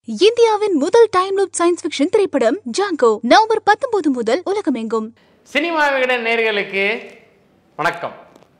இந்தியாவின் முதல் time loop science fiction திரைப்படம் ஜாங்கோ நவம்பர் பத்தொன்பது முதல் உலகமெங்கும் சினிமா விகடன் நேர்களுக்கு வணக்கம்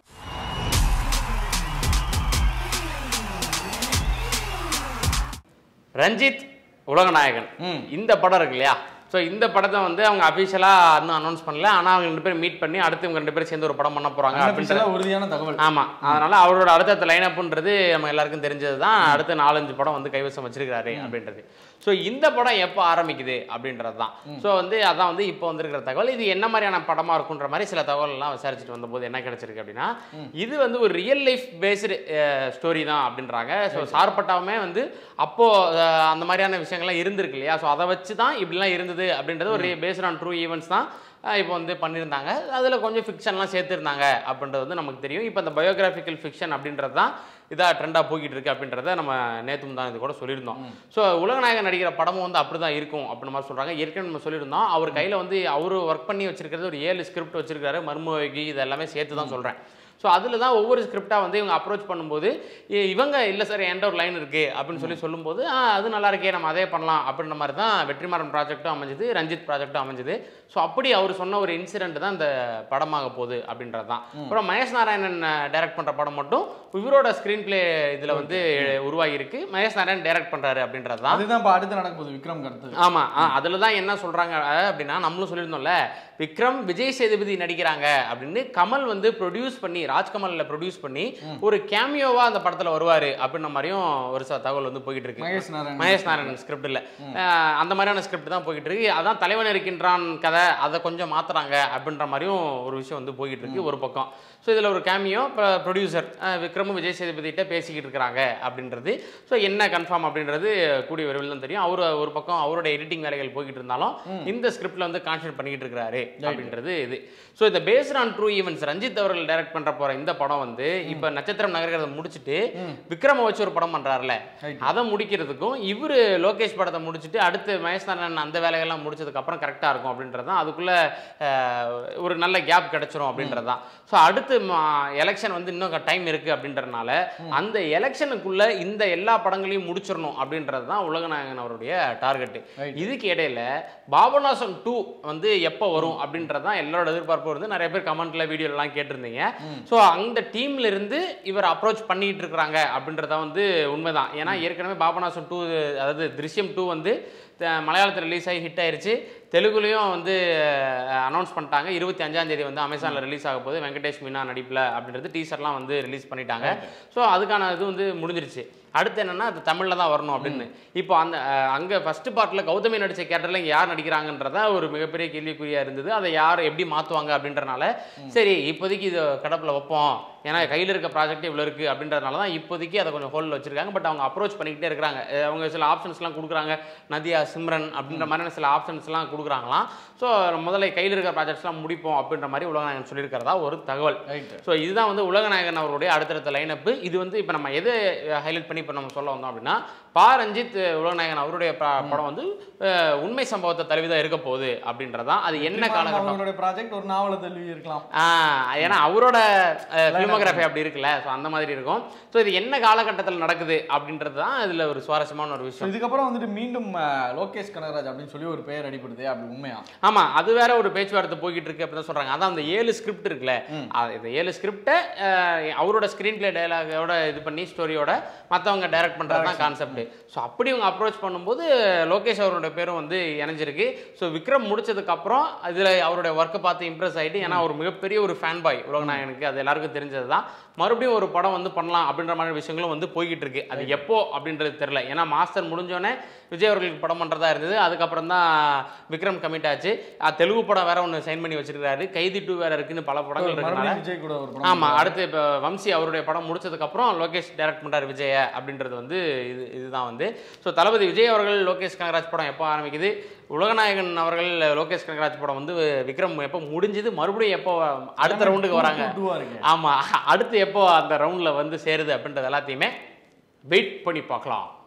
ரஞ்சித் உலகநாயகன் இந்த படம் இருக்கு இல்லையா ஸோ இந்த படத்தை வந்து அவங்க அஃபிஷியலாக இன்னும் அனௌன்ஸ் பண்ணல ஆனால் அவங்க ரெண்டு பேரும் மீட் பண்ணி அடுத்து இவங்க ரெண்டு பேரும் சேர்ந்து ஒரு படம் பண்ண போகிறாங்க அப்படின்ற அப்படின்ற உறுதியான தகவல் ஆமா அதனால அவரோட அடுத்தடுத்த லைனப்ன்றது நம்ம எல்லாருக்கும் தெரிஞ்சது தான் அடுத்த நாலஞ்சு படம் வந்து கைவசம் வச்சிருக்காரு அப்படின்றது ஸோ இந்த படம் எப்போ ஆரம்பிக்குது அப்படின்றது தான் ஸோ வந்து அதான் வந்து இப்போ வந்திருக்கிற தகவல் இது என்ன மாதிரியான படமா இருக்குன்ற மாதிரி சில தகவல்லாம் விசாரிச்சுட்டு வந்தபோது என்ன கிடைச்சிருக்கு அப்படின்னா இது வந்து ஒரு ரியல் லைஃப் பேஸ்டு ஸ்டோரி தான் அப்படின்றாங்க ஸோ சார்பட்டாவுமே வந்து அப்போ அஹ், அந்த மாதிரியான விஷயங்கள்லாம் இருந்திருக்கு இல்லையா ஸோ அதை வச்சு தான் இப்படிலாம் இருந்தது அப்படின்றது ஒரு பேஸ்ட் ஆன் ட்ரூ ஈவெண்ட்ஸ் தான் அஹ் இப்போ வந்து பண்ணியிருந்தாங்க அதில் கொஞ்சம் ஃபிக்ஷன்லாம் சேர்த்துருந்தாங்க அப்படின்றது வந்து நமக்கு தெரியும் இப்போ அந்த பயோகிராஃபிக்கல் ஃபிக்ஷன் அப்படின்றது தான் இதாக ட்ரெண்டாக போய்கிட்டு இருக்கு அப்படின்றத நம்ம நேற்று தான் இது கூட சொல்லியிருந்தோம் ஸோ உலகநாயகன் நடிக்கிற படமும் வந்து அப்படி தான் இருக்கும் அப்படின்னு மாதிரி சொல்கிறாங்க ஏற்கனவே நம்ம சொல்லியிருந்தோம் அவர் கையில் வந்து அவர் ஒர்க் பண்ணி வச்சிருக்கிறது ஒரு ஏழு ஸ்கிரிப்ட் வச்சிருக்காரு மர்மயோகி இது எல்லாமே சேர்த்து தான் சொல்கிறேன் ஸோ அதில் தான் ஒவ்வொரு ஸ்கிரிப்டாக வந்து இவங்க அப்ரோச் பண்ணும்போது இ- இவங்க இல்லை சார் என்கிட்ட ஒரு லைன் இருக்குது அப்படின்னு சொல்லி சொல்லும்போது "ஆ, அது நல்லா இருக்கே நம்ம அதே பண்ணலாம் அப்படின்ற மாதிரி தான் வெற்றிமாறன் ப்ராஜெக்ட்டும் அமைஞ்சது ரஞ்சித் ப்ராஜெக்ட்டும் அமைஞ்சது ஸோ அப்படி அவர் சொன்ன ஒரு இன்சிடென்ட் தான் இந்த படமாக போகுது அப்படின்றது தான் அப்புறம் மகேஷ் நாராயணன் டைரக்ட் பண்ணுற படம் மட்டும் இவரோட ஸ்க்ரீன் பிளே இதில் வந்து உருவாகி இருக்கு மகேஷ் நாராயணன் டைரக்ட் பண்ணுறாரு அப்படின்றது தான் அதுதான் இப்ப அடுத்து நடக்க போகுது விக்ரம் அடுத்தது ஆமா அதில் தான் என்ன சொல்றாங்க அஹ், அப்படின்னா நம்மளும் சொல்லியிருந்தோம்ல விக்ரம் விஜய் சேதுபதி நடிக்கிறாங்க அப்படின்னு கமல் வந்து ப்ரொடியூஸ் பண்ணி ராஜ்கமல்ல ப்ரொடியூஸ் பண்ணி ஒரு கேமியோவா அந்த படத்துல வருவாரு அப்படின்ற மாதிரியும் ஒரு சில தகவல் வந்து போயிட்டு இருக்கு மகேஷ் நாராயணன் மகேஷ் நாராயணன் ஸ்கிரிப்ட்ல அந்த மாதிரியான ஸ்கிரிப்ட் தான் போய்கிட்டு இருக்கு அதான் தலைவன் இருக்கின்றான் கதை அதை கொஞ்சம் மாத்துறாங்க அப்படின்ற மாதிரியும் ஒரு விஷயம் வந்து போய்கிட்டு இருக்கு ஒரு பக்கம் ஸோ இதில் ஒரு கேமியோ இப்போ ப்ரொடியூசர் விக்ரமும் விஜய் சேதுபதிகிட்ட பேசிக்கிட்டு இருக்கிறாங்க அப்படின்றது ஸோ என்ன கன்ஃபார்ம் அப்படின்றது கூடிய விரைவில் தான் தெரியும் அவர் ஒரு பக்கம் அவரோட எடிட்டிங் வேலைகள் போய்கிட்டு இருந்தாலும் இந்த ஸ்கிரிப்ட்ல வந்து கான்சன்ட்ரேட் பண்ணிக்கிட்டு இருக்கிறாரு அப்படின்றது இது ஸோ இந்த based on true events Ranjith அவர்கள் டைரக்ட் பண்ற போற இந்த படம் வந்து இப்போ நட்சத்திரம் நகர்கிறத முடிச்சுட்டு விக்ரம வச்சு ஒரு படம் பண்றாருல Right. அதை முடிக்கிறதுக்கும் இவரு லோகேஷ் படத்தை முடிச்சுட்டு அடுத்து மகேஷ் நாராயணன் அந்த வேலைகள்லாம் முடிச்சதுக்கு அப்புறம் கரெக்டாக இருக்கும் அப்படின்றது தான் அதுக்குள்ள அஹ், ஒரு நல்ல கேப் கிடைச்சிரும் அப்படின்றது தான் ஸோ அடுத்து எலெக்ஷன் வந்து இன்னும் டைம் இருக்கு அப்படின்றதுனால அந்த எலெக்ஷனுக்குள்ள இந்த எல்லா படங்களையும் முடிச்சிடணும் அப்படின்றது தான் உலகநாயகன் அவருடைய டார்கெட் Right. இதுக்கு இடையில பாபநாசம் டூ வந்து எப்போ வரும் அப்படின்றது தான் எல்லாரோட எதிர்பார்ப்பு வந்து நிறைய பேர் கமெண்ட்ல வீடியோலாம் கேட்டிருந்தீங்க ஸோ அந்த டீம்ல இருந்து இவர் அப்ரோச் பண்ணிட்டு இருக்கிறாங்க அப்படின்றத வந்து உண்மைதான் ஏன்னா ஏற்கனவே பாபநாசம் டூ அதாவது திருஷ்யம் டூ வந்து த- மலையாளத்தில் ரிலீஸ் ஆகி ஹிட் ஆயிருச்சு தெலுங்குலையும் வந்து அனௌன்ஸ் பண்ணிட்டாங்க இருபத்தி அஞ்சாம் தேதி வந்து அமேசானில் ரிலீஸ் ஆக போகுது வெங்கடேஷ் மீனா நடிப்பில் அப்படின்றது டீசர்லாம் வந்து ரிலீஸ் பண்ணிட்டாங்க ஸோ அதுக்கான இது வந்து முடிஞ்சிருச்சு அடுத்து என்னன்னா அது தமிழில் தான் வரணும் அப்படின்னு இப்போ அந்த அஹ், அங்க ஃபர்ஸ்ட் பார்ட்டில் கௌதமி நடிச்ச கேரக்டரில் இங்கே யார் நடிக்கிறாங்கன்றத ஒரு மிகப்பெரிய கேள்விக்குறியா இருந்தது அதை யார் எப்படி மாற்றுவாங்க அப்படின்றனால சரி இப்போதைக்கு இது கடப்பில் வைப்போம் ஏன்னா கையில் இருக்க ப்ராஜெக்ட் இவ்வளோ இருக்குது அப்படின்றதுனால தான் இப்போதைக்கு அதை கொஞ்சம் ஹோல்டில் வச்சிருக்காங்க பட் அவங்க அப்ரோச் பண்ணிக்கிட்டே இருக்கிறாங்க அஹ், அவங்க சில ஆப்ஷன்ஸ்லாம் கொடுக்குறாங்க நதியா சிம்ரன் அப்படின்ற மாதிரியான சில ஆப்ஷன்ஸ்லாம் கொடுக்குறாங்களாம் ஸோ முதல்ல கையில் இருக்கிற ப்ராஜெக்ட்ஸ்லாம் முடிப்போம் அப்படின்ற மாதிரி உலகநாயகன் சொல்லியிருக்கிறதா ஒரு தகவல் ரைட் ஸோ இதுதான் வந்து உலகநாயகன் அவருடைய அடுத்தடுத்த லைனப்பு இது வந்து இப்போ நம்ம எது ஹைலைட் பண்ணி இப்போ நம்ம சொல்ல வந்தோம் அப்படின்னா பா ரஞ்சித் உலகநாயகன் அவருடைய ப- படம் வந்து அஹ், உண்மை சம்பவத்தை தழுவிதான் இருக்க போகுது அப்படின்றதான் அது என்ன காலகட்டம் அவங்களோட ப்ராஜெக்ட் ஒரு நாவல தழுவி இருக்கலாம் ஆஹ் ஏன்னா அவரோட ஃபிலிமோகிராஃபி அப்படி இருக்குல்ல ஸோ அந்த மாதிரி இருக்கும் ஸோ இது என்ன காலகட்டத்தில் நடக்குது அப்படின்றது தான் இதில் ஒரு சுவாரஸ்யமான ஒரு So, விஷயம் இதுக்கப்புறம் வந்துட்டு மீண்டும் அஹ், லோகேஷ் கனகராஜ் அப்படின்னு சொல்லி ஒரு பெயர் அடிப்படுது அப்படி உண்மையா ஆமா அது வேற ஒரு பேச்சுவார்த்தை போய்கிட்டு இருக்கு அப்படின்னு சொல்றாங்க அதான் அந்த ஏழு ஸ்கிரிப்ட் இருக்குல்ல அது இந்த ஏழு ஸ்கிரிப்டை அவரோட ஸ்கிரீன் பிளே டயலாகோட இது பண்ணி ஸ்டோரியோட மற்றவங்க டைரக்ட் பண்றது தான் கான்செப்ட் ஸோ அப்படி இவங்க அப்ரோச் பண்ணும்போது லோகேஷ் அவரோட பேரும் வந்து இணைஞ்சிருக்கு ஸோ விக்ரம் முடிச்சதுக்கு அப்புறம் இதுல அவருடைய ஒர்க்கை பார்த்து இம்ப்ரெஸ் ஆயிட்டு ஏன்னா ஒரு மிகப்பெரிய ஒரு ஃபேன் பாய் உலகநாயகனுக்கு அது எல்லாருக்கும் தெரிஞ்சது தான் மறுபடியும் ஒரு படம் வந்து பண்ணலாம் அப்படின்ற மாதிரி விஷயங்களும் வந்து போய்கிட்டு இருக்கு அது எப்போ அப்படின்றது தெரியல ஏன்னா மாஸ்டர் முடிஞ்சோடனே விஜய் அவர்களுக்கு படம் பண்றதா இருந்தது அதுக்கப்புறம் தான் விக்ரம் கமிட் ஆச்சு அஹ் தெலுங்கு படம் வேற ஒன்று சைன் பண்ணி வச்சிருக்காரு கைதி டூ வேற இருக்குன்னு பல படங்கள் இருக்கனால மறுபடியும் விஜய் கூட ஒரு படம் ஆமா அடுத்து இப்போ வம்சி அவருடைய படம் முடிச்சதுக்கு அப்புறம் லோகேஷ் டைரக்ட் பண்றாரு விஜய அப்படின்றது வந்து இது இதுதான் வந்து ஸோ தளபதி விஜய் அவர்கள் லோகேஷ் கனகராஜ் படம் எப்போ ஆரம்பிக்குது உலகநாயகன் அவர்கள் லோகேஷ் கனகராஜ் படம் வந்து விக்ரம் எப்போ முடிஞ்சது மறுபடியும் எப்போ அடுத்த ரவுண்டுக்கு வராங்க டூவா இருக்கு ஆமா அடுத்து எப்போ அந்த ரவுண்ட்ல வந்து சேருது அப்படின்றது எல்லாத்தையுமே வெயிட் பண்ணி பார்க்கலாம்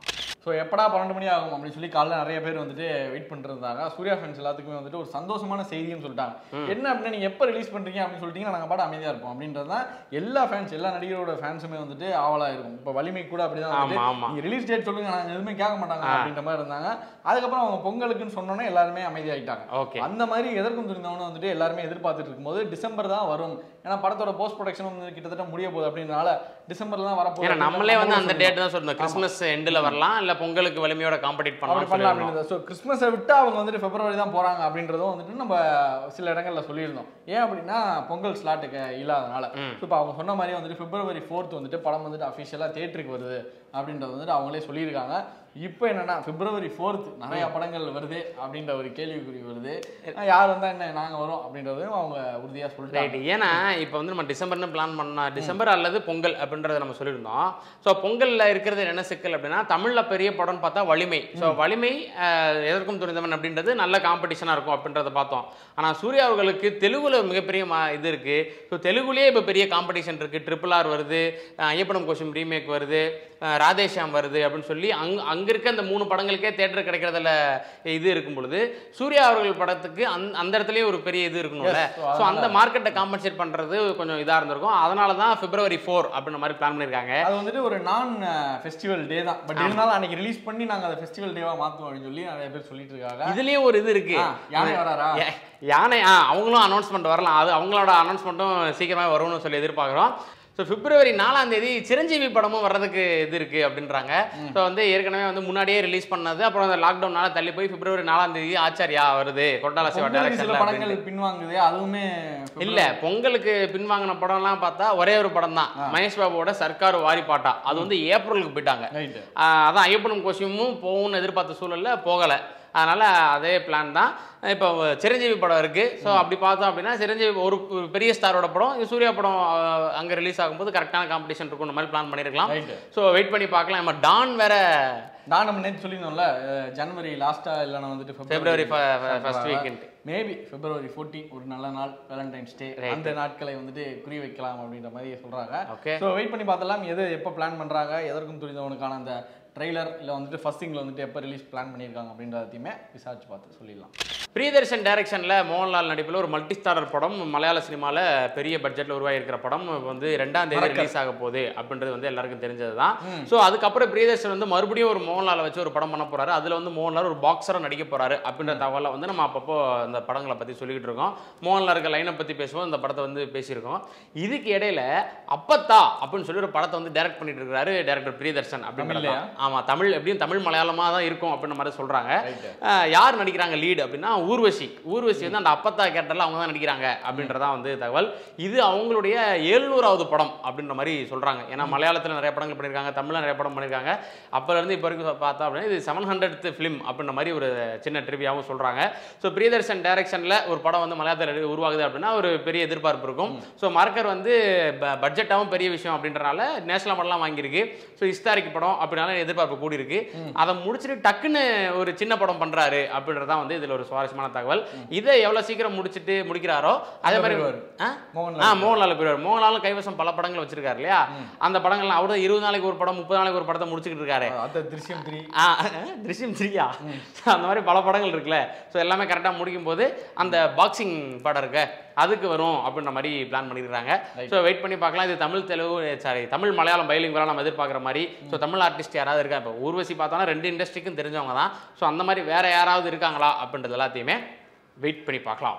ஸோ எப்படா பன்னெண்டு மணி ஆகும் அப்படின்னு சொல்லி காலைல நிறைய பேர் வந்துட்டு வெயிட் பண்ணிட்டு இருந்தாங்க சூர்யா ஃபேன்ஸ் எல்லாத்துக்குமே வந்துட்டு ஒரு சந்தோஷமான செய்தின்னு சொல்லிட்டாங்க என்ன அப்படின்னா நீங்க எப்போ ரிலீஸ் பண்றீங்க அப்படின்னு சொல்லிட்டீங்கன்னா நாங்கள் பாட அமைதியா இருப்போம் அப்படின்றது தான் எல்லா ஃபேன்ஸ் எல்லா நடிகரோட ஃபேன்ஸுமே வந்துட்டு ஆவலா இருக்கும் இப்போ வலிமை கூட அப்படிதான் ஆமா, வந்துட்டு ஆமா. நீங்க ரிலீஸ் டேட் சொல்லுங்க நாங்கள் எதுவுமே கேட்க மாட்டாங்க அப்படின்ற மாதிரி இருந்தாங்க அதுக்கப்புறம் அவங்க பொங்கலுக்குன்னு சொன்னோன்னே எல்லாருமே அமைதியாயிட்டாங்க ஓகே அந்த மாதிரி எதற்கும் துணிந்தவனு வந்துட்டு எல்லாருமே எதிர்பார்த்துட்டு இருக்கும்போது டிசம்பர் தான் வரும் ஏன்னா படத்தோட போஸ்ட் ப்ரொடக்ஷன் வந்து கிட்டத்தட்ட முடிய போகுது அப்படின்றனால டிசம்பர்ல தான் வரப்போகுது ஏன்னா அப்படின்னு நம்மளே வந்து அந்த நம்மளும் டேட் தான் சொல்றோம் கிறிஸ்மஸ் எண்டில் வரலாம் இல்ல பொங்கலுக்கு வலிமையோட காம்படிட் அப்படி பண்ணலாம் பண்ணலாம் சொல்லிருந்தோம். அப்படின்றது ஸோ கிறிஸ்மஸை விட்டு அவங்க வந்துட்டு பிப்ரவரி தான் போறாங்க அப்படின்றதும் வந்துட்டு நம்ம சில இடங்கள்ல சொல்லியிருந்தோம் ஏன் அப்படின்னா பொங்கல் ஸ்லாட்டுக்கு இல்லாதனால ஸோ இப்போ அவங்க சொன்ன மாதிரி வந்துட்டு பிப்ரவரி ஃபோர்த் வந்துட்டு படம் வந்துட்டு அஃபிஷியலாக தேட்டருக்கு வருது அப்படின்றது வந்துட்டு அவங்களே சொல்லியிருக்காங்க இப்போ என்னன்னா பிப்ரவரி ஃபோர்த் நிறைய படங்கள் வருது அப்படின்ற ஒரு கேள்விக்குறி வருது யார் வந்தா என்ன நாங்க வரோம் அப்படின்றதையும் அவங்க உறுதியா சொல்லிட்டாங்க ரைட் ஏன்னா இப்போ வந்து நம்ம டிசம்பர்னு பிளான் பண்ணா டிசம்பர் அல்லது பொங்கல் அப்படின்றத நம்ம சொல்லியிருந்தோம் ஸோ பொங்கல்ல இருக்கிறது என்ன சிக்கல் அப்படின்னா தமிழ்ல பெரிய படம்னு பார்த்தா வலிமை ஸோ வலிமை அஹ், எதற்கும் துணிந்தவன் அப்படின்றது நல்ல காம்படிஷனாக இருக்கும் அப்படின்றத பார்த்தோம் ஆனால் சூர்யா அவர்களுக்கு தெலுங்குல மிகப்பெரிய மா இது இருக்கு ஸோ தெலுங்குலேயே இப்போ பெரிய காம்படிஷன் இருக்கு ட்ரிபிள் ஆர் வருது அஹ், ஐயப்பனம் கோஷம் ரீமேக் வருது அஹ், ராதேஷாம் வருது அப்படின்னு சொல்லி அங் அங்க இருக்க அந்த மூணு படங்களுக்கே தேட்டர் கிடைக்கிறதுல இது இருக்கும் பொழுது சூர்யா அவர்கள் படத்துக்கு அந் அந்த இடத்துலயே ஒரு பெரிய இது இருக்கணும்ல Yes, so ஸோ அந்த மார்க்கெட்டை காம்பன்சேட் பண்றது கொஞ்சம் இதா இருந்திருக்கும் அதனால தான் பிப்ரவரி ஃபோர் அப்படின்ற மாதிரி பிளான் பண்ணியிருக்காங்க அது வந்துட்டு ஒரு நான் ஃபெஸ்டிவல் டே தான் பட் இருந்தாலும் அன்னைக்கு ரிலீஸ் பண்ணி நாங்க அதை ஃபெஸ்டிவல் டேவா மாத்துவோம் அப்படின்னு சொல்லி நிறைய பேர் சொல்லிட்டு இருக்காங்க இதுலயும் ஒரு இது இருக்கு ஆ, யானை வராரா யா- யானை ஆ அவங்களும் அனௌன்ஸ்மெண்ட் வரலாம் அது அவங்களோட அனௌன்ஸ்மெண்ட்டும் சீக்கிரமாக வரும்னு சொல்லி எதிர்பார்க்குறோம் ஸோ பிப்ரவரி நாலாம் தேதி சிரஞ்சீவி படமும் வர்றதுக்கு இது இருக்கு அப்படின்றாங்க ஸோ வந்து ஏற்கனவே வந்து முன்னாடியே ரிலீஸ் பண்ணது அப்புறம் அந்த லாக்டவுனால தள்ளி போய் பிப்ரவரி நாலாம் தேதி ஆச்சாரியா வருது கொட்டால சிவா பொங்கலுக்கு சில டைரக்ஷன்ல படங்கள் பின்வாங்குது அதுவுமே இல்ல பொங்கலுக்கு பின்வாங்கின படம்லாம் பார்த்தா ஒரே ஒரு படம் தான் மகேஷ் பாபுவோட சர்க்கார் வாரி பாட்டா அது வந்து ஏப்ரலுக்கு போயிட்டாங்க ரைட் ஆஹ் அதான் ஐயப்பனும் கோஷியமும் போகும்னு எதிர்பார்த்த சூழல்ல போகலை அதனால அதே பிளான் தான் இப்போ சிரஞ்சீவி படம் இருக்கு ஸோ அப்படி பார்த்தோம் அப்படின்னா சிரஞ்சீவி ஒரு ஒரு பெரிய ஸ்டாரோட படம் இது சூர்யா படம் ஆஹ் அங்க ரிலீஸ் ஆகும்போது கரெக்டான காம்படிஷன் இருக்கும் இந்த மாதிரி பிளான் பண்ணியிருக்கலாம் ரைட் ஸோ வெயிட் பண்ணி பார்க்கலாம் நம்ம டான் வேற நான் நம்ம நேற்று சொல்லியிருந்தோம்ல அஹ், ஜனவரி லாஸ்டா இல்லைன்னா வந்துட்டு பிப்ரவரி ஃபர்ஸ்ட் வீக்கெண்ட் மேபி பிப்ரவரி 14 ஒரு நல்ல நாள் வேலண்டைன்ஸ் டே அந்த நாட்களை வந்துட்டு குறி வைக்கலாம் அப்படின்ற மாதிரி சொல்றாங்க ஓகே ஸோ வெயிட் பண்ணி பார்த்தலாம் எது எப்போ பிளான் பண்றாங்க எதற்கும் துரிதவனுக்கான அந்த ட்ரெய்லர் இல்லை வந்துட்டு ஃபர்ஸ்டிங்கில் வந்துட்டு எப்போ ரிலீஸ் பிளான் பண்ணியிருக்காங்க அப்படின்றதையுமே விசாரிச்சு பார்த்து சொல்லிடலாம் பிரியதர்ஷன் டைரக்ஷன்ல மோகன்லால் நடிப்பில் ஒரு மல்டி ஸ்டாரர் படம் மலையாள சினிமால பெரிய பட்ஜெட்ல உருவாகியிருக்கிற படம் வந்து ரெண்டாம் தேதி ரிலீஸ் ஆக போகுது அப்படின்றது வந்து எல்லாருக்கும் தெரிஞ்சது தான் ஸோ அதுக்கப்புறம் பிரியதர்ஷன் வந்து மறுபடியும் ஒரு மோகன்லாலை வச்சு ஒரு படம் பண்ண போறாரு அதுல வந்து மோகன்லால் ஒரு பாக்ஸரா நடிக்க போறாரு அப்படின்ற தகவலை வந்து நம்ம அப்பப்போ அந்த படங்களை பத்தி சொல்லிக்கிட்டு இருக்கோம் மோகன்லால் இருக்க லைனை பத்தி பேசுவோம் இந்த படத்தை வந்து பேசியிருக்கோம் இதுக்கு இடையில அப்பத்தா அப்படின்னு சொல்லி ஒரு படத்தை வந்து டைரக்ட் பண்ணிட்டு இருக்காரு டைரக்டர் பிரியதர்ஷன் அப்படின்னு தமிழ்லையா? ஆமா தமிழ் எப்படியும் தமிழ் மலையாளமா தான் இருக்கும் அப்படின்ற மாதிரி சொல்றாங்க ரைட்டு அஹ் யார் நடிக்கிறாங்க லீடு அப்படின்னா ஊர்வசி ஊர்வசி வந்து அந்த அப்பத்தா கேரக்டர்ல அவங்க தான் நடிக்கிறாங்க அப்படின்றதா வந்து தகவல் இது அவங்களுடைய ஏழ்நூறாவது படம் அப்படின்ற மாதிரி சொல்றாங்க ஏன்னா மலையாளத்துல நிறைய படங்கள் பண்ணியிருக்காங்க தமிழ்ல நிறைய படம் பண்ணியிருக்காங்க அப்பல இருந்து இப்போ வரைக்கும் பார்த்தா அப்படின்னா இது செவன் ஹண்ட்ரட் ஃபிலிம் அப்படின்ற மாதிரி ஒரு சின்ன ட்ரிவியாவும் சொல்றாங்க ஸோ பிரியதர்ஷன் டைரக்ஷன்ல ஒரு படம் வந்து மலையாளத்தில் உருவாகுது அப்படின்னா ஒரு பெரிய எதிர்பார்ப்பு இருக்கும் ஸோ மரக்கர் வந்து பட்ஜெட்டாகவும் பெரிய விஷயம் அப்படின்றனால நேஷனல் அவார்ட்லாம் வாங்கியிருக்கு ஸோ ஹிஸ்டாரிக் படம் அப்படினால எதிர்பார்ப்பு கூடி இருக்கு அதை முடிச்சுட்டு டக்குன்னு ஒரு சின்ன படம் பண்றாரு அப்படின்றதான் வந்து இதுல ஒரு சுவாரஸ்யமான தகவல் இதை எவ்வளவு சீக்கிரம் முடிச்சிட்டு முடிக்கிறாரோ அதே மாதிரி போயிடுவாரு. ஆ? மோகன்லால் ஆ மோகன்லால் போயிடுவார் மோகன்லாலும் கைவசம் பல படங்கள் வச்சிருக்காரு இல்லையா அந்த படங்கள்லாம் அவர் தான் இருபது நாளைக்கு ஒரு படம் முப்பது நாளைக்கு ஒரு படத்தை முடிச்சுக்கிட்டு இருக்காரு அந்த திருஷ்யம் த்ரீ ஆ, திருஷ்யம் த்ரீயா அந்த மாதிரி பல படங்கள் இருக்குல்ல ஸோ எல்லாமே கரெக்டாக முடிக்கும் போது அந்த பாக்ஸிங் படம் இருக்க அதுக்கு வரும் அப்படின்ற மாதிரி பிளான் பண்ணியிருக்காங்க ஸோ வெயிட் பண்ணி பார்க்கலாம் இது தமிழ் தெலுங்கு சாரி தமிழ் மலையாளம் பைலிங் நம்ம எதிர்பார்க்குற மாதிரி ஸோ தமிழ் ஆர்டிஸ்ட் யாராவது இருக்கா இப்போ ஊர்வசி பார்த்தோன்னா ரெண்டு இண்டஸ்ட்ரிக்கும் தெரிஞ்சவங்க தான் ஸோ அந்த மாதிரி வேற யாராவது இருக்காங்களா அப்படின்றது எல்லாத்தையுமே வெயிட் பண்ணி பார்க்கலாம்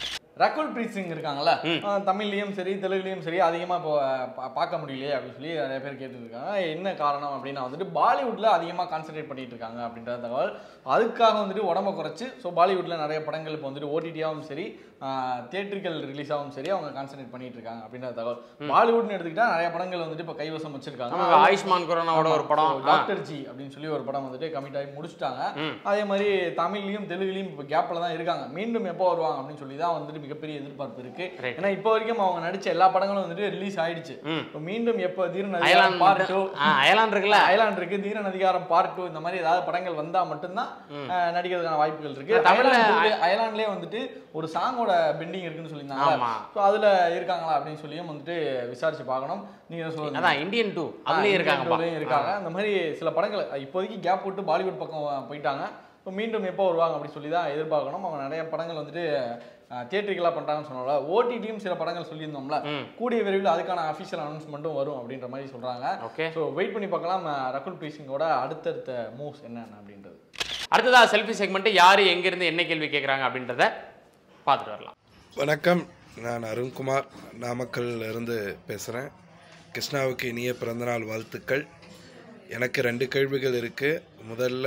ரகுல் பிரீத் சிங் இருக்காங்கல்ல ம். அஹ் தமிழ்லயும் சரி தெலுங்குலயும் சரி அதிகமா இப்போ அஹ், பா- பார்க்க முடியலையே அப்படின்னு சொல்லி நிறைய பேர் கேட்டுட்டு இருக்காங்க என்ன காரணம் அப்படின்னா வந்துட்டு பாலிவுட்ல அதிகமா கான்சென்ட்ரேட் பண்ணிட்டு இருக்காங்க அப்படின்ற தகவல் அதுக்காக வந்துட்டு உடம்ப குறைச்சு ஸோ பாலிவுட்ல நிறைய படங்கள் இப்போ வந்துட்டு ஓடிடியாவும் சரி தியேட்டரிக்கல் ரிலீஸாகவும் சரி அவங்க கான்சென்ட்ரேட் பண்ணிட்டு இருக்காங்க அப்படின்ற தகவல் பாலிவுட்னு எடுத்துக்கிட்டா நிறைய படங்கள் வந்துட்டு இப்போ கைவசம் வச்சிருக்காங்க நம்ம ஆயுஷ்மான் குரானாவோட ஒரு படம் ஆ. டாக்டர் ஜி அப்படின்னு சொல்லி ஒரு படம் வந்துட்டு கமிட் ஆகி முடிச்சிட்டாங்க ம். அதே மாதிரி தமிழ்லயும் தெலுங்குலயும் இப்போ கேப்ல தான் இருக்காங்க மீண்டும் எப்போ வருவாங்க அப்படின்னு சொல்லி தான் வந்துட்டு மிகப்பெரிய எதிர்பார்ப்பு இருக்கு Right. ஏன்னா இப்போ வரைக்கும் அவங்க நடிச்ச எல்லா படங்களும் வந்துட்டு ரிலீஸ் ஆயிடுச்சு ம். இப்போ மீண்டும் எப்போ தீரன் அயலான் பார்ட் டூ ஆ அயலான் இருக்குல்ல அயலாண்ட் இருக்கு தீரன் அதிகாரம் பார்ட் டூ இந்த மாதிரி ஏதாவது படங்கள் வந்தா மட்டும்தான் அஹ், நடிக்கிறதுக்கான வாய்ப்புகள் இருக்கு ஆனா தமிழ்ல அயலாண்ட் வந்து- அயலாண்ட்லயே வந்துட்டு ஒரு சாங்கோட பெண்டிங் இருக்குன்னு சொல்லியிருந்தாங்க ஆமா. ஸோ அதுல இருக்காங்களா அப்படின்னு சொல்லியும் வந்துட்டு விசாரிச்சு பார்க்கணும் நீங்க சொல்லுங்க அதான் இந்தியன் டூ அதுலயும் இருக்காங்கப்பா இருக்காங்க இருக்காங்க அந்த மாதிரி சில படங்கள் இப்போதைக்கு கேப் விட்டு பாலிவுட் பக்கம் போயிட்டாங்க இப்போ மீண்டும் எப்போ வருவாங்க அப்படி சொல்லி தான் எதிர்பார்க்கணும் அவங்க நிறைய படங்கள் வந்துட்டு தியேட்டரிக்கலாக பண்ணுறாங்கன்னு சொன்னால ஓடிடியும் சில படங்கள் சொல்லியிருந்தோம்ல ம். கூடிய விரைவில் அதுக்கான அஃபிஷியல் அனௌன்ஸ்மெண்ட்டும் வரும் அப்படின்ற மாதிரி சொல்றாங்க ஓகே ஸோ வெயிட் பண்ணி பார்க்கலாம் அஹ், ரகுல் பிரீத் சிங்கோட அடுத்தடுத்த மூவ்ஸ் என்னென்ன அப்படின்றது அடுத்ததா செல்ஃபி செக்மெண்ட் யாரு எங்க இருந்து என்ன கேள்வி கேக்குறாங்க அப்படின்றத பார்த்துட்டு வரலாம் வணக்கம் நான் அருண்குமார் நாமக்கல்ல இருந்து பேசுகிறேன் கிருஷ்ணாவுக்கு இனிய பிறந்தநாள் வாழ்த்துக்கள் எனக்கு ரெண்டு கேள்விகள் இருக்குது முதல்ல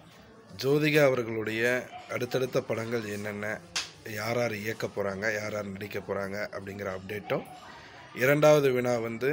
ஜோதிகா அவர்களுடைய அடுத்தடுத்த படங்கள் என்னென்ன யார் யார் இயக்க போகிறாங்க யார் யார் நடிக்க போகிறாங்க அப்படிங்கிற அப்டேட்டும் இரண்டாவது வினா வந்து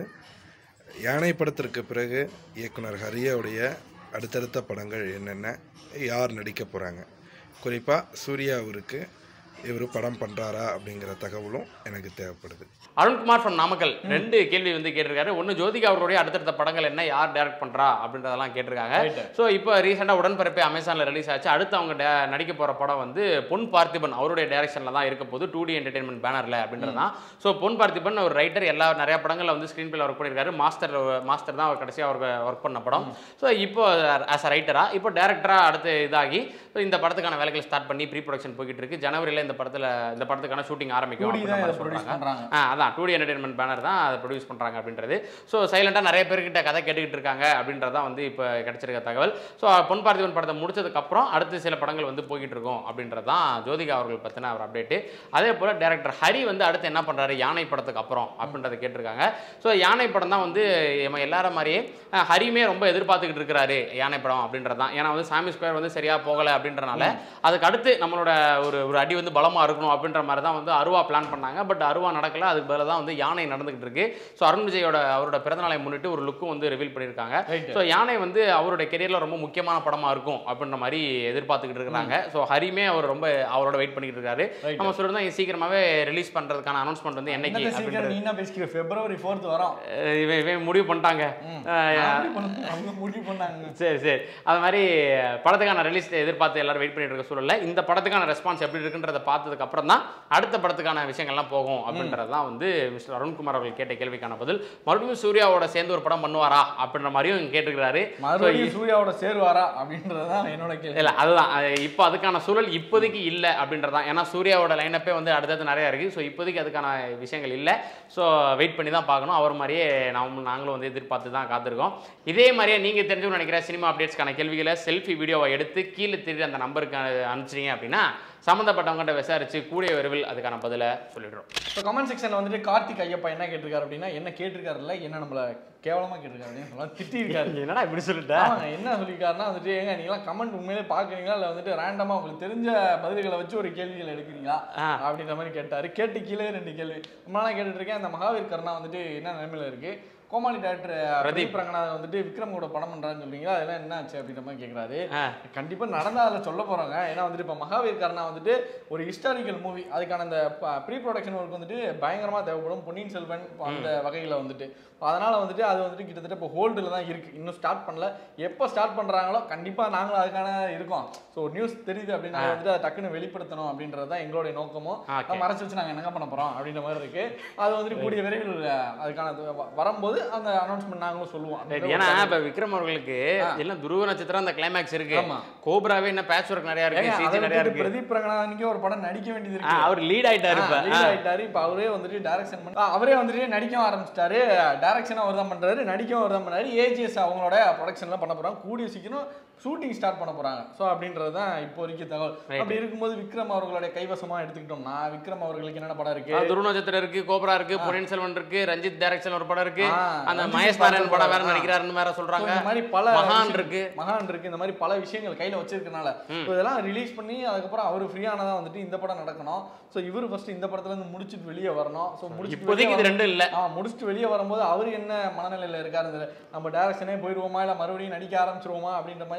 யானை படத்திற்கு பிறகு இயக்குனர் ஹரியாவுடைய அடுத்தடுத்த படங்கள் என்னென்ன யார் நடிக்க போகிறாங்க குறிப்பாக சூர்யாவிற்கு இவர் படம் பண்ணுறாரா அப்படிங்கிற தகவலும் எனக்கு தேவைப்படுது அருண்குமார் ஃப்ரம் நாமக்கல் ரெண்டு கேள்வி வந்து கேட்டிருக்காரு ஒன்னு ஜோதிகா அவர்களுடைய அடுத்தடுத்த படங்கள் என்ன யார் டைரக்ட் பண்றா அப்படின்றதெல்லாம் கேட்டிருக்காங்க Right. ஸோ இப்போ ரீசெண்டாக உடன்பிறப்பே அமேசானில் ரிலீஸ் ஆச்சு அடுத்து அவங்க டே- நடிக்க போற படம் வந்து பொன் பார்த்திபன் அவருடைய டைரக்ஷன்ல தான் இருக்க போகுது டூ டி என்டர்டைன்மெண்ட் பேனர்ல அப்படின்றது தான் ஸோ பொன் பார்த்திபன் ஒரு ரைட்டர் எல்லா நிறைய படங்கள்ல வந்து ஸ்க்ரீன் பிளே ஒர்க் பண்ணியிருக்காரு மாஸ்டர் மாஸ்டர் தான் அவர் கடைசியாக அவருக்கு ஒர்க் பண்ண படம் ஸோ இப்போ ஆஸ் அ ரைட்டரா இப்போ டேரக்டரா அடுத்து இதாகி so இந்த படத்துக்கான வேலைகள் ஸ்டார்ட் பண்ணி ப்ரீ ப்ரொடக்ஷன் போய்கிட்டு இருக்கு ஜனவரியில் இந்த படத்துல இந்த படத்துக்கான ஷூட்டிங் ஆரம்பிக்கும் கூடி தான் அப்படின்ற இதை மாதிரி ப்ரொடியூஸ் சொல்றாங்க பண்றாங்க ஆ அதான் டூ டி என்டர்டைன்மெண்ட் பேனர் தான் அதை ப்ரொடியூஸ் பண்ணுறாங்க அப்படின்றது ஸோ சைலண்டாக நிறைய பேர்கிட்ட கதை கேட்டுக்கிட்டு இருக்காங்க அப்படின்றதான் வந்து இப்போ கிடைச்சிருக்க தகவல் ஸோ பொன் பார்த்திபன் படத்தை முடிச்சதுக்கப்புறம் அடுத்து சில படங்கள் வந்து போய்கிட்டு இருக்கும் அப்படின்றது தான் ஜோதிகா அவர்கள் பற்றின ஒரு அப்டேட்டு அதே போல் டேரக்டர் ஹரி வந்து அடுத்து என்ன பண்ணுறாரு யானை படத்துக்கு அப்புறம் அப்படின்றத கேட்டிருக்காங்க ஸோ யானை படம் தான் வந்து நம்ம எல்லாரும் மாதிரியே அஹ், ஹரியுமே ரொம்ப எதிர்பார்த்துக்கிட்டு இருக்கிறாரு யானை படம் அப்படின்றது தான் ஏன்னா வந்து சாமி ஸ்கொயர் வந்து சரியாக போகலை அப்படின்றனால அதுக்கு அடுத்து நம்மளோட ஒரு ஒரு அடி வந்து பலமாக இருக்கணும் அப்படின்ற மாதிரி தான் வந்து அருவா பிளான் பண்ணாங்க பட் அருவா நடக்கல அதுக்கு பதிலாக தான் வந்து யானை நடந்துகிட்டு இருக்கு ஸோ அருண் விஜயோட அவரோட பிறந்தநாளை முன்னிட்டு ஒரு லுக்கும் வந்து ரிவீல் பண்ணியிருக்காங்க Right. ஸோ யானை வந்து அவருடைய கெரியரில் ரொம்ப முக்கியமான படமா இருக்கும் அப்படின்ற மாதிரி எதிர்பார்த்துக்கிட்டு இருக்காங்க ஸோ ஹரியுமே அவர் ரொம்ப அவரோட வெயிட் பண்ணிக்கிட்டு இருக்காரு Right. நம்ம சொல்லிருந்தோம் இது சீக்கிரமாவே ரிலீஸ் பண்றதுக்கான அனௌன்ஸ்மெண்ட் வந்து என்னைக்கு என்னத்த சீக்கிரம் அப்படின்றது நீ என்ன பேசிக்கிற பிப்ரவரி ஃபோர்த் வரோம் அஹ் இவன் இவன் முடிவு பண்ணிட்டாங்க அஹ் அப்படி பண்ணு- அவங்க முடிவு பண்ணாங்க சரி சரி அது மாதிரி படத்துக்கான ரிலீஸ் எதிர்பார்த்து எல்லாரும் வெயிட் பண்ணிட்டு இருக்க சூழல்ல இந்த படத்துக்கான ரெஸ்பான்ஸ் எப்படி இருக்குன்றத பார்த்ததுக்கு அப்புறம் தான் அடுத்த படத்துக்கான விஷயங்கள்லாம் போகும் அப்படின்றது தான் வந்து மிஸ்டர் அருண்குமார் அவர்கள் கேட்ட கேள்விக்கான பதில் மறுபடியும் சூர்யாவோட சேர்ந்து ஒரு படம் பண்ணுவாரா அப்படின்ற மாதிரியும் கேட்டுக்கிறாரு மறுபடியும் சூர்யாவோட சேருவாரா அப்படின்றது தான் என்னோட கேள்வி இல்ல அதுதான் அது இப்போ அதுக்கான சூழல் இப்போதைக்கு இல்லை அப்படின்றதான் ஏன்னா சூர்யாவோட லைனப்பே வந்து அடுத்தது நிறைய இருக்கு ஸோ இப்போதைக்கு அதுக்கான விஷயங்கள் இல்லை ஸோ வெயிட் பண்ணி தான் பார்க்கணும் அவர் மாதிரியே நாம் நாங்களும் வந்து எதிர்பார்த்து தான் காத்திருக்கோம் இதே மாதிரியே நீங்க தெரிஞ்சுக்கணும் நினைக்கிற சினிமா அப்டேட்ஸ்க்கான கேள்விகளை செல்ஃபி வீடியோவை எடுத்து கீழே திருடி அந்த நம்பருக்கு அனுப்பிச்சிங்க அப்படின்னா சம்மந்தப்பட்டவங்ககிட்ட விசாரிச்சு கூடிய விரைவில் அதுக்கான பதிலை சொல்லிடுறோம் இப்போ கமெண்ட் செக்ஷன்ல வந்துட்டு கார்த்திக் ஐயப்பா என்ன கேட்டிருக்காரு அப்படின்னா என்ன கேட்டிருக்காரு இல்ல என்ன நம்மள கேவலமா கேட்டிருக்காரு அப்படின்னு சொல்லலாம் திட்டிருக்காரு என்னடா இப்படி சொல்லிட்ட ஆமாங்க என்ன சொல்லியிருக்காருன்னா வந்துட்டு ஏங்க நீங்களாம் கமெண்ட் உண்மையிலே பார்க்குறீங்களா இல்லை வந்துட்டு ரேண்டமாக உங்களுக்கு தெரிஞ்ச பதில்களை வச்சு ஒரு கேள்விகள் எடுக்கிறீங்களா ஆ. அப்படின்ற மாதிரி கேட்டார் கேட்டு கீழே ரெண்டு கேள்வி ரொம்ப நாளாக கேட்டுட்டு இருக்கேன் அந்த மகாவீர் கருணா வந்துட்டு என்ன நிலைமையில இருக்கு கோமாளி டேரக்டர் பிரதீப் ரங்கநாதன் வந்துட்டு விக்ரம் கூட படம் பண்றான்னு சொல்றீங்க அதெல்லாம் என்ன ஆச்சு அப்படின்ற மாதிரி கேட்குறாரு ஆ. கண்டிப்பா நடந்தா அதில் சொல்ல போறாங்க ஏன்னா வந்துட்டு இப்போ மகாவீர் கருணா வந்துட்டு ஒரு ஹிஸ்டாரிக்கல் மூவி அதுக்கான அந்த ப்ரீ ப்ரொடக்ஷன் ஒர்க் வந்துட்டு பயங்கரமா தேவைப்படும் பொன்னியின் செல்வன் அந்த வகையில வந்துட்டு அதனால வந்துட்டு அது வந்துட்டு கிட்டத்தட்ட இப்போ ஹோல்டில் தான் இருக்கு இன்னும் ஸ்டார்ட் பண்ணல எப்போ ஸ்டார்ட் பண்றாங்களோ கண்டிப்பா நாங்களும் அதுக்கான இருக்கோம் ஸோ நியூஸ் தெரியுது அப்படின்னா வந்துட்டு அதை டக்குன்னு வெளிப்படுத்தணும் அப்படின்றது தான் எங்களுடைய நோக்கமும் Okay. நம்ம மறைச்சு வச்சு நாங்க என்னங்க பண்ண போறோம் அப்படின்ற மாதிரி இருக்கு அது வந்துட்டு கூடிய விரைவில் அதுக்கான இது வ- வரும்போது அந்த அனௌன்ஸ்மெண்ட் நாங்களும் சொல்லுவோம் Right. அப்படின்ற ஏன்னா ஒரு இப்ப விக்ரம் அவர்களுக்கு எல்லாம் துருவ நட்சத்திரம் அந்த கிளைமேக்ஸ் இருக்கு ஆமா. கோப்ராவே என்ன பேட்ச் ஒர்க் நிறைய ஏங்க, இருக்கு அதை சிஜி நிறைய விட்டுட்டு இருக்கு பிரதீப் ரங்கநாதனுக்கே ஒரு படம் நடிக்க வேண்டியது ஆ, இருக்கு அவர் லீட் ஆயிட்டாரு இப்ப lead ஆயிட்டாரு இப்ப அவரே வந்துட்டு டைரக்ஷன் பண்ணி ஆ, அவரே வந்துட்டு நடிக்க ஆரம்பிச்சிட்டாரு டைரக்ஷன் அவர் தான் பண்றாரு நடிக்கவும் அவர் தான் பண்றாரு ஏஜிஎஸ் அவங்களோட ப்ரொடக்ஷன்லாம் பண்ண போறாங்க கூடிய சீக்கிரம் ஷூட்டிங் ஸ்டார்ட் பண்ண போறாங்க ஸோ அப்படின்றது தான் இப்போ வரைக்கும் தகவல் Right. அப்படி இருக்கும்போது விக்ரம் அவர்களுடைய கைவசமா எடுத்துக்கிட்டோம்னா விக்ரம் அவர்களுக்கு என்னென்ன படம் இருக்கு ஆ, துருவ நட்சத்திரம் இருக்கு கோப்ரா இருக்கு பொன்னியின் செல்வன் இருக்கு ரஞ்சித் டைரக்ஷன் ஒரு படம் இருக்கு ஆ, அந்த ரஞ்சித் மகேஷ் பார்த்த நாராயண் படம் வேற படம். நடிக்கிறாருன்னு வேற So, சொல்றாங்க இந்த மாதிரி பல மகான் விஷயம்- இருக்கு மகான் இருக்கு இந்த மாதிரி பல விஷயங்கள் கையில வச்சிருக்கனால So, இதெல்லாம் ரிலீஸ் பண்ணி அதுக்கப்புறம் அவர் ஃப்ரீயானதா வந்துட்டு இந்த படம் நடக்கணும் ஸோ இவர் ஃபர்ஸ்ட் இந்த படத்துல இருந்து முடிச்சிட்டு வெளியே வரணும் ஸோ முடிச்சிட்டு இப்போதைக்கு இது வெளியே ரெண்டும் இல்ல ஆ முடிச்சுட்டு வெளியே வரும்போது அவர் என்ன மனநிலையில இருக்காரு இந்த நம்ம டைரக்ஷனே போயிடுவோமா இல்ல மறுபடியும் நடிக்க ஆரம்பிச்சிருவோமா அப்படின்ற மாதிரி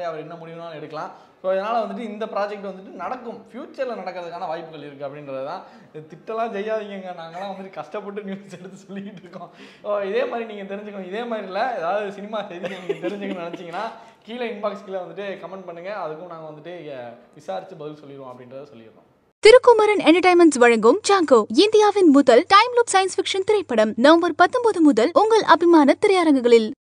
அவர் என்ன முடிவுனாலும் எடுக்கலாம் ஸோ அதனால் வந்துட்டு இந்த ப்ராஜெக்ட் வந்துட்டு நடக்கும் ஃப்யூச்சரில் நடக்கிறதுக்கான வாய்ப்புகள் இருக்குது அப்படின்றது தான் இது திட்டலாம் செய்யாதீங்க நாங்களாம் வந்துட்டு கஷ்டப்பட்டு நியூஸ் எடுத்து சொல்லிக்கிட்டு இருக்கோம் ஸோ இதே மாதிரி நீங்கள் தெரிஞ்சுக்கணும் இதே மாதிரி இல்லை ஏதாவது சினிமா செய்திகள் நீங்கள் தெரிஞ்சுக்கணும்னு நினச்சிங்கன்னா கீழே இன்பாக்ஸ் கீழே வந்துட்டு கமெண்ட் பண்ணுங்கள் அதுக்கும் நாங்கள் வந்துட்டு அஹ், விசாரித்து பதில் சொல்லிடுவோம் அப்படின்றத சொல்லிடுறோம் திருக்குமரன் என்டர்டைன்மெண்ட்ஸ் வழங்கும் ஜாங்கோ இந்தியாவின் முதல் டைம் லூப் சயின்ஸ் ஃபிக்ஷன் திரைப்படம் நவம்பர் பத்தொன்பது முதல் உங்கள் அபிமான திரையரங்குகளில்